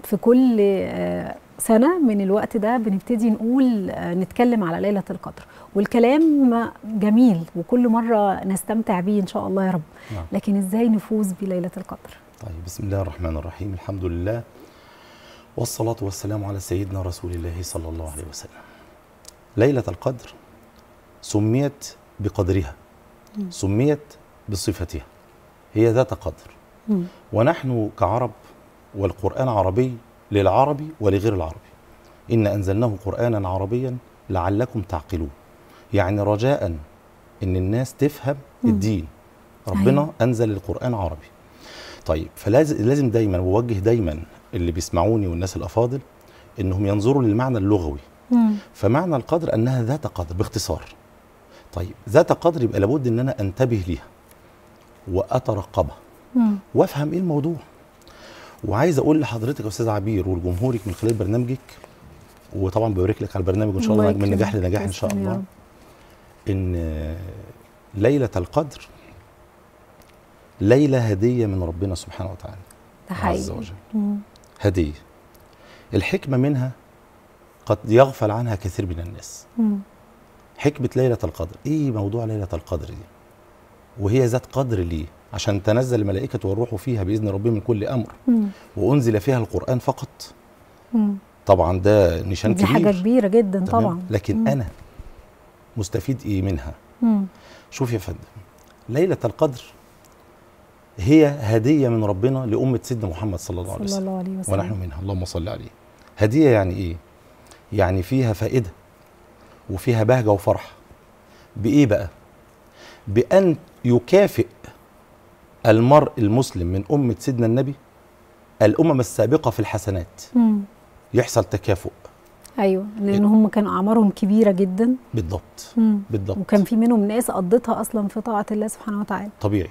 في كل آه، سنه من الوقت ده بنبتدي نقول آه، نتكلم على ليله القدر والكلام جميل وكل مره نستمتع بيه ان شاء الله يا رب نعم. لكن ازاي نفوز بليله القدر طيب بسم الله الرحمن الرحيم الحمد لله والصلاة والسلام على سيدنا رسول الله صلى الله عليه وسلم ليلة القدر سميت بقدرها سميت بصفتها هي ذات قدر مم. ونحن كعرب والقرآن عربي للعربي ولغير العربي إن أنزلناه قرآنا عربيا لعلكم تعقلون يعني رجاء إن الناس تفهم مم. الدين ربنا أيوة. أنزل القرآن عربي طيب فلازم لازم دايما ووجه دايما اللي بيسمعوني والناس الأفاضل إنهم ينظروا للمعنى اللغوي مم. فمعنى القدر أنها ذات قدر باختصار طيب ذات قدر يبقى لابد إن أنا أنتبه ليها وأترقبها مم. وافهم ايه الموضوع وعايز اقول لحضرتك يا استاذ عبير ولجمهورك من خلال برنامجك وطبعا ببارك لك على البرنامج وان شاء الله الله من نجاح يكرمك. لنجاح ان شاء تسلم يا الله رب. ان ليله القدر ليله هديه من ربنا سبحانه وتعالى ده عز حقيقي وجل مم. هديه الحكمه منها قد يغفل عنها كثير من الناس مم. حكمه ليله القدر ايه موضوع ليله القدر دي وهي ذات قدر ليه عشان تنزل الملائكه والروح فيها باذن ربهم من كل امر مم. وانزل فيها القران فقط مم. طبعا ده نشان دي كبير حاجه كبيره جدا تمام؟ طبعا لكن مم. انا مستفيد ايه منها مم. شوف يا فندم ليله القدر هي هديه من ربنا لامه سيدنا محمد صلى الله عليه صلى وسلم الله عليه وسلم ونحن منها اللهم صل عليه هديه يعني ايه يعني فيها فائده وفيها بهجه وفرح بايه بقى بان يكافئ المرء المسلم من امه سيدنا النبي الامم السابقه في الحسنات مم. يحصل تكافؤ ايوه لان هم كانوا اعمارهم كبيره جدا بالضبط مم. بالضبط وكان في منهم ناس قضتها اصلا في طاعه الله سبحانه وتعالى طبيعي